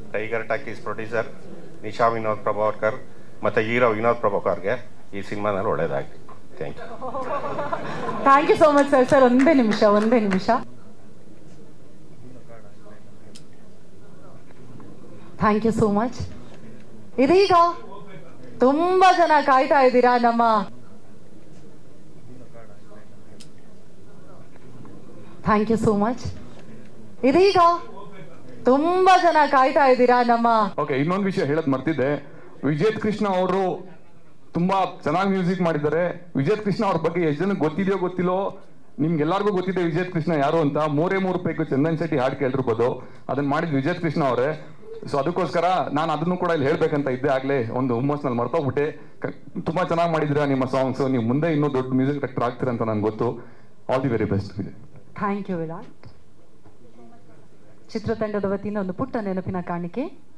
tiger talkies producer Nisha Vinod Prabhakar ಮತ್ತು hero Vinod ಪ್ರಭಾಕರ್ಗೆ ಈ ಸಿನಿಮಾನಲ್ಲಿ ಒಳ್ಳೇದಾಗಲಿ thank you thank you so much sir sir ಒಂದೇ ನಿಮಿಷ ಒಂದೇ ನಿಮಿಷ ಥ್ಯಾಂಕ್ ಯು ಸೋ ಮಚ್ ಇದೀಗ ತುಂಬಾ ಜನ ಕಾಯ್ತಾ ಇದ್ದೀರಾ ನಮ್ಮ ಥ್ಯಾಂಕ್ ಯು ಸೋ ಮಚ್ ಇದೀಗ ತುಂಬಾ ಜನ ಕಾಯ್ತಾ ಇದ್ದೀರಾ ನಮ್ಮ ಓಕೆ ಇನ್ನೊಂದು ವಿಷಯ ಹೇಳದ್ ಮರ್ತಿದ್ದೆ ವಿಜಯ್ ಕೃಷ್ಣ ಅವರು ತುಂಬಾ ಚೆನ್ನಾಗಿ ಮ್ಯೂಸಿಕ್ ಮಾಡಿದ್ದಾರೆ ವಿಜಯ್ ಕೃಷ್ಣ ಅವ್ರ ಬಗ್ಗೆ ಎಷ್ಟು ಜನಕ್ಕೆ ಗೊತ್ತಿದೆಯೋ ಗೊತ್ತಿಲ್ಲೋ ನಿಮ್ಗೆಲ್ಲರಿಗೂ ಗೊತ್ತಿದೆ ವಿಜಯ್ ಕೃಷ್ಣ ಯಾರು ಅಂತ ಮೂರೇ ಮೂರು ಪೈಕು ಚಂದನ್ ಶೆಟ್ಟಿ ಹಾಡು ಕೇಳಿರ್ಬೋದು ಅದನ್ನ ಮಾಡಿದ್ ವಿಜಯ್ ಕೃಷ್ಣ ಅವರೇ ಸೊ ಅದಕ್ಕೋಸ್ಕರ ನಾನು ಅದನ್ನು ಕೂಡ ಇಲ್ಲಿ ಹೇಳ್ಬೇಕಂತ ಇದ್ದೆ ಆಗ್ಲೇ ಒಂದು ಹುಮ್ಮಸ್ನಲ್ಲಿ ಮರ್ತೋಗ್ಬಿಟ್ಟೆ ಕ- ತುಂಬಾ ಚೆನ್ನಾಗಿ ಮಾಡಿದಿರಾ ನಿಮ್ಮ ಸಾಂಗ್ಸ್ ನೀವು ಮುಂದೆ ಇನ್ನೂ ದೊಡ್ಡ ಮ್ಯೂಸಿಕ್ ಡೈರೆಕ್ಟರ್ ಆಗ್ತೀರಾ ಅಂತ ನನಗೆ ಗೊತ್ತು all the very best Vijay thank you Virat ಚಿತ್ರತಂಡದ ವತಿಯಿಂದ ಒಂದು ಪುಟ್ಟ ನೆನಪಿನ ಕಾಣಿಕೆ